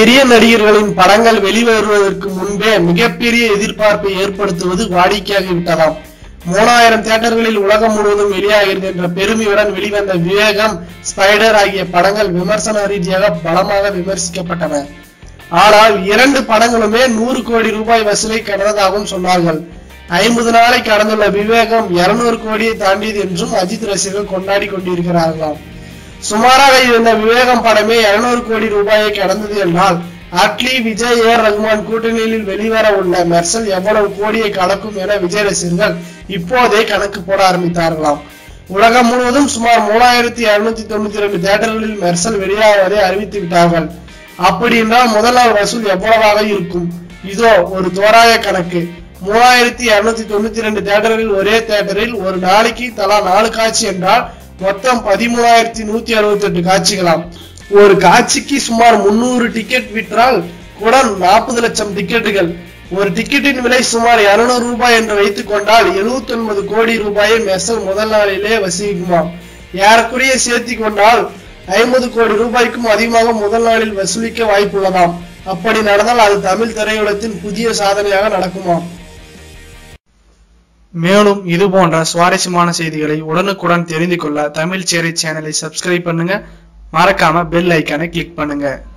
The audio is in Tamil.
பெரிய நடிகர்களின் படங்கள் வெளிவருவதற்கு முன்பே மிகப்பெரிய எதிர்பார்ப்பை ஏற்படுத்துவது வாடிக்கையாகிவிட்டதாம் மூணாயிரம் தியேட்டர்களில் உலகம் முழுவதும் வெளியாகிறது என்ற பெருமையுடன் வெளிவந்த விவேகம் ஸ்பைடர் ஆகிய படங்கள் விமர்சன ரீதியாக பலமாக விமர்சிக்கப்பட்டன ஆனால் இரண்டு படங்களுமே நூறு கோடி ரூபாய் வசூலை கடந்ததாகவும் சொன்னார்கள் ஐம்பது நாளை கடந்துள்ள விவேகம் இருநூறு கோடியை தாண்டியது என்றும் அஜித் ரசிகர்கள் கொண்டாடி கொண்டிருக்கிறார்களாம் சுமாராக இருந்த விவேகம் படமே 200 கோடி ரூபாயை கடந்தது என்றால் அட்லி விஜய் ஏ ரகுமான் கூட்டணியில் வெளிவர உள்ள மெர்சல் எவ்வளவு கோடியை கடக்கும் என விஜய் ரசிகர்கள் இப்போதே கணக்கு போட ஆரம்பித்தார்களாம் உலகம் முழுவதும் சுமார் மூணாயிரத்தி இருநூத்தி தொண்ணூத்தி ரெண்டு தியேட்டர்களில் மெர்சல் வெளியாவதை அறிவித்து விட்டார்கள் அப்படி என்றால் முதல் நாள் வசூல் எவ்வளவாக இருக்கும் இதோ ஒரு தோராய கணக்கு மூவாயிரத்தி இருநூத்தி தொண்ணூத்தி ரெண்டு தியேட்டரில் ஒரே தியேட்டரில் ஒரு நாளைக்கு தலா நாலு காட்சி என்றால் மொத்தம் பதிமூணாயிரத்தி நூத்தி அறுபத்தி எட்டு காட்சிகளாம் ஒரு காட்சிக்கு சுமார் முன்னூறு டிக்கெட் விற்றால் கூட நாற்பது லட்சம் டிக்கெட்டுகள் ஒரு டிக்கெட்டின் விலை சுமார் 200 ரூபாய் என்று வைத்துக் கொண்டால் 79 ஒன்பது கோடி ரூபாயை மெர்சல் முதல் நாளிலே வசூலிக்குமாம் ஏறக்குறைய சேர்த்தி கொண்டால் ஐம்பது கோடி ரூபாய்க்கும் அதிகமாக முதல் நாளில் வசூலிக்க வாய்ப்புள்ளதாம் அப்படி நடந்தால் அது தமிழ் திரையுலகத்தின் புதிய சாதனையாக நடக்குமாம் மேலும் இது போன்ற சுவாரஸ்யமான செய்திகளை உடனுக்குடன் தெரிந்து கொள்ள தமிழ் சேரை சேனலை சப்ஸ்கிரைப் பண்ணுங்க மறக்காம பெல் ஐக்கானை கிளிக் பண்ணுங்க